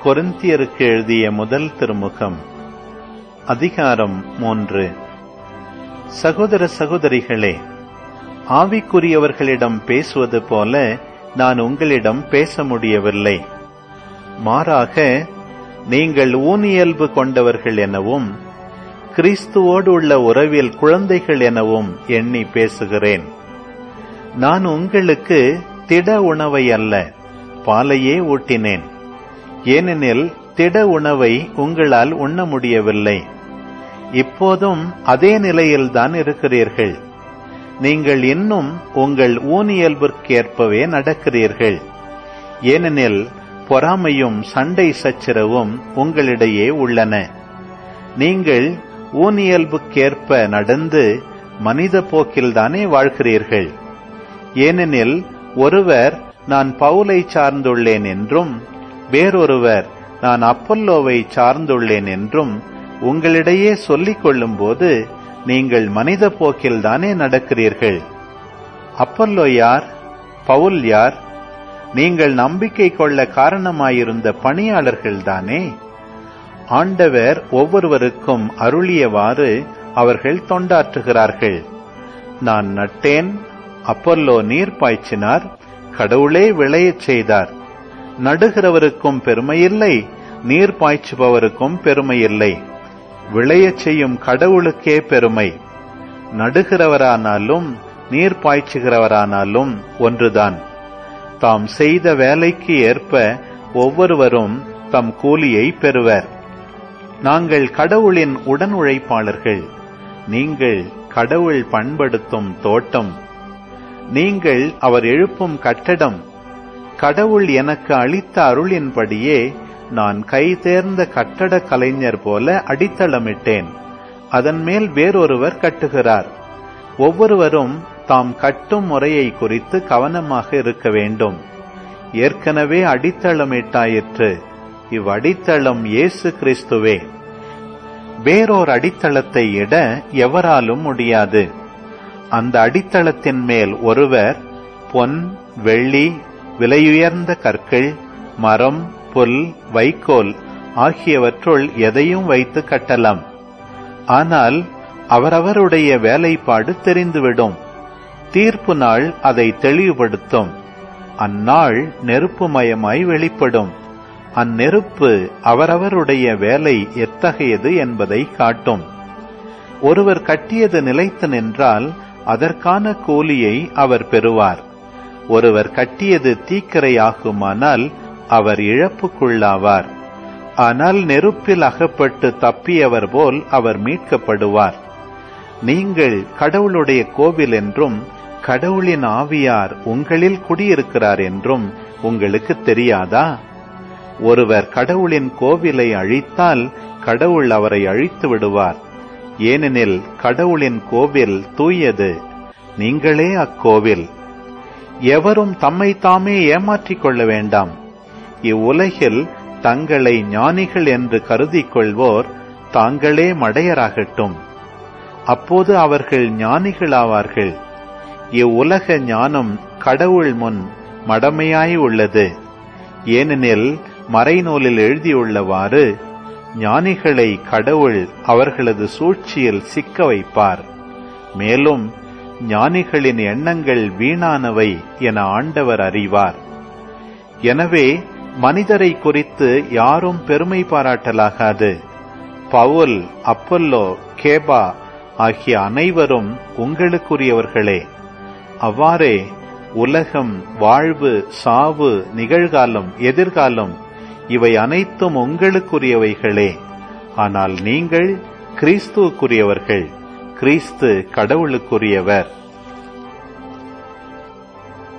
கொரிந்தியருக்கு எழுதிய முதல் திருமுகம் அதிகாரம் மூன்று சகோதர சகோதரிகளே ஆவிக்குரியவர்களிடம் பேசுவது போல நான் உங்களிடம் பேச முடியவில்லை மாறாக நீங்கள் ஊனியல்பு கொண்டவர்கள் எனவும் கிறிஸ்துவோடு உள்ள உறவில் குழந்தைகள் எனவும் எண்ணி பேசுகிறேன் நான் உங்களுக்கு திட உணவை அல்ல பாலையே ஊட்டினேன் ஏனெனில் திட உணவை உங்களால் உண்ண முடியவில்லை இப்போதும் அதே நிலையில்தான் இருக்கிறீர்கள் நீங்கள் இன்னும் உங்கள் ஊனியல்பிற்கேற்பவே நடக்கிறீர்கள் ஏனெனில் பொறாமையும் சண்டை சச்சரவும் உங்களிடையே உள்ளன நீங்கள் ஊனியல்புக்கேற்ப நடந்து மனித போக்கில்தானே வாழ்கிறீர்கள் ஏனெனில் ஒருவர் நான் பவுலை சார்ந்துள்ளேன் என்றும் வேறொருவர் நான் அப்பல்லோவை சார்ந்துள்ளேன் என்றும் உங்களிடையே சொல்லிக் கொள்ளும்போது நீங்கள் மனித போக்கில்தானே நடக்கிறீர்கள் அப்பல்லோ யார் பவுல் யார் நீங்கள் நம்பிக்கை கொள்ள காரணமாயிருந்த பணியாளர்கள்தானே ஆண்டவர் ஒவ்வொருவருக்கும் அருளியவாறு அவர்கள் தொண்டாற்றுகிறார்கள் நான் நட்டேன் அப்பல்லோ நீர் பாய்ச்சினார் கடவுளே விளையச் செய்தார் நடுகிறவருக்கும் பெருமையில்லை நீர் பாய்ச்சுபவருக்கும் பெருமையில்லை விளையச் செய்யும் கடவுளுக்கே பெருமை நடுகிறவரானாலும் நீர் பாய்ச்சுகிறவரானாலும் ஒன்றுதான் தாம் செய்த வேலைக்கு ஏற்ப ஒவ்வொருவரும் தம் கூலியை பெறுவர் நாங்கள் கடவுளின் உடன் உழைப்பாளர்கள் நீங்கள் கடவுள் பண்படுத்தும் தோட்டம் நீங்கள் அவர் எழுப்பும் கட்டடம் கடவுள் எனக்கு அளித்த அருளின்படியே நான் கை தேர்ந்த கட்டட கலைஞர் போல அடித்தளமிட்டேன் அதன் மேல் வேறொருவர் கட்டுகிறார் ஒவ்வொருவரும் தாம் கட்டும் முறையை குறித்து கவனமாக இருக்க வேண்டும் ஏற்கனவே அடித்தளமிட்டாயிற்று இவ்வடித்தளம் இயேசு கிறிஸ்துவே வேறோர் அடித்தளத்தை இட எவராலும் முடியாது அந்த அடித்தளத்தின் மேல் ஒருவர் பொன் வெள்ளி விலையுயர்ந்த கற்கள் மரம் புல் வைக்கோல் ஆகியவற்றுள் எதையும் வைத்து கட்டலாம் ஆனால் அவரவருடைய வேலைப்பாடு தெரிந்துவிடும் தீர்ப்பு நாள் அதை தெளிவுபடுத்தும் அந்நாள் நெருப்புமயமாய் வெளிப்படும் அந்நெருப்பு அவரவருடைய வேலை எத்தகையது என்பதை காட்டும் ஒருவர் கட்டியது நிலைத்து நின்றால் அதற்கான கூலியை அவர் பெறுவார் ஒருவர் கட்டியது தீக்கிரையாகுமானால் அவர் இழப்புக்குள்ளாவார் ஆனால் நெருப்பில் அகப்பட்டு தப்பியவர் போல் அவர் மீட்கப்படுவார் நீங்கள் கடவுளுடைய கோவில் என்றும் கடவுளின் ஆவியார் உங்களில் குடியிருக்கிறார் என்றும் உங்களுக்கு தெரியாதா ஒருவர் கடவுளின் கோவிலை அழித்தால் கடவுள் அவரை அழித்து விடுவார் ஏனெனில் கடவுளின் கோவில் தூயது நீங்களே அக்கோவில் எவரும் தம்மை தாமே ஏமாற்றிக் கொள்ள வேண்டாம் இவ்வுலகில் தங்களை ஞானிகள் என்று கருதிக் கொள்வோர் தாங்களே மடையராகட்டும் அப்போது அவர்கள் ஞானிகளாவார்கள் இவ்வுலக ஞானம் கடவுள் முன் மடமையாய் உள்ளது ஏனெனில் மறைநூலில் எழுதியுள்ளவாறு ஞானிகளை கடவுள் அவர்களது சூழ்ச்சியில் சிக்க வைப்பார் மேலும் ஞானிகளின் எண்ணங்கள் வீணானவை என ஆண்டவர் அறிவார் எனவே மனிதரை குறித்து யாரும் பெருமை பாராட்டலாகாது பவுல் அப்பல்லோ கேபா ஆகிய அனைவரும் உங்களுக்குரியவர்களே அவ்வாறே உலகம் வாழ்வு சாவு நிகழ்காலம் எதிர்காலம் இவை அனைத்தும் உங்களுக்குரியவைகளே ஆனால் நீங்கள் கிறிஸ்துவுக்குரியவர்கள் கிறிஸ்து கடவுளுக்குரியவர்